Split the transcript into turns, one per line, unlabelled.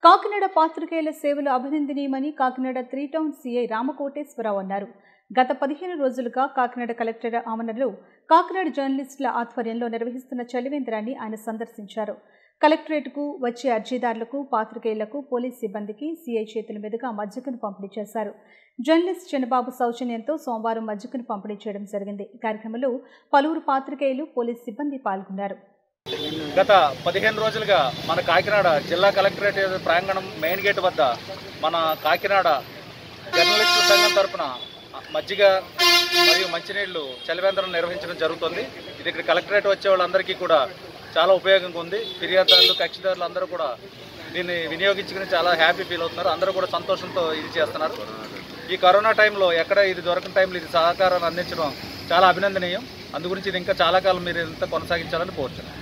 కాకినాడ పాత్రికేయుల సేవలు అభినందనీయమని Kakinada three town CI Ramakoteswararao అన్నారు గత పదిహేను రోజులుగా కాకినాడ కలెక్టర్ ఆవరణలో కాకినాడ జర్నలిస్టుల ఆధ్వర్యంలో నిర్వహిస్తున్న చలివేంద్రాన్ని ఆయన సందర్శించారు కలెక్టరేట్కు వచ్చే అర్జీదారులకు పాత్రికేయులకు పోలీస్ సిబ్బందికి సీఐ చేతుల మీదుగా మజ్జిగను పంపిణీ చేశారు జర్నలిస్ట్ చంద్రబాబు సౌజన్యంతో సోమవారం మజ్జిగను పంపిణీ చేయడం జరిగింది ఈ కార్యక్రమంలో పలువురు పాత్రికేయులు పోలీస్ సిబ్బంది పాల్గొన్నారు
గత పదిహేను రోజులుగా మన కాకినాడ జిల్లా కలెక్టరేట్ ప్రాంగణం మెయిన్ గేట్ వద్ద మన కాకినాడ జర్నలిస్టుల సంఘం తరపున మజ్జిగ మరియు మంచినీళ్లు చలివేంద్రం నిర్వహించడం జరుగుతుంది ఇది ఇక్కడ కలెక్టరేట్ వచ్చే వాళ్ళందరికీ కూడా చాలా ఉపయోగంగా ఉంది ఫిర్యాదుదారులు కక్షిదారులు అందరూ కూడా దీన్ని వినియోగించుకుని చాలా హ్యాపీ ఫీల్ అవుతున్నారు అందరూ కూడా సంతోషంతో ఇది చేస్తున్నారు ఈ కరోనా టైంలో ఎక్కడ ఇది దొరకని టైంలో ఇది సహకారాన్ని అందించడం చాలా అభినందనీయం అందు గురించి ఇది ఇంకా చాలా కాలం మీరు ఇంత కొనసాగించాలని కోరుతున్నాను